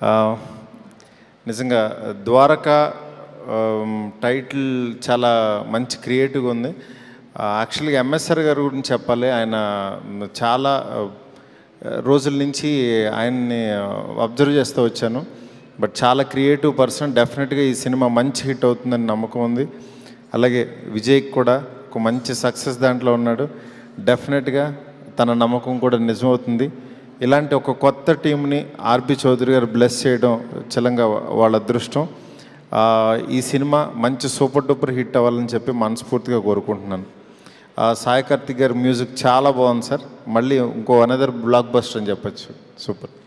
ఆ, నిజంగా ద్వారక ఆమ్, టైటిల్ చాలా మంచి క్రియేటివ్గా ఉంది యాక్చువల్గా ఎంఎస్ఆర్ గారి గురించి చెప్పాలి ఆయన చాలా ఆ, రోజుల నుంచి ఆయన్ని అబ్జర్వ్ చేస్తూ వచ్చాను బట్ చాలా క్రియేటివ్ పర్సన్ డెఫినెట్గా ఈ సినిమా మంచి హిట్ అవుతుందని నమ్మకం ఉంది అలాగే విజయ్కి కూడా ఒక మంచి సక్సెస్ దాంట్లో ఉన్నాడు డెఫినెట్గా తన నమ్మకం కూడా నిజమవుతుంది ఇలాంటి ఒక కొత్త టీంని ఆర్పి చౌదరి గారు బ్లెస్ చేయడం చలంగా వాళ్ళ అదృష్టం ఆ, ఈ సినిమా మంచి సూపర్ డూపర్ హిట్ అవ్వాలని చెప్పి మనస్ఫూర్తిగా కోరుకుంటున్నాను ఆ, సాయి కార్తిక్ గారి మ్యూజిక్ చాలా బాగుంది సార్ మళ్ళీ ఇంకో అనదర్ బ్లాక్ బస్టర్ అని చెప్పొచ్చు సూపర్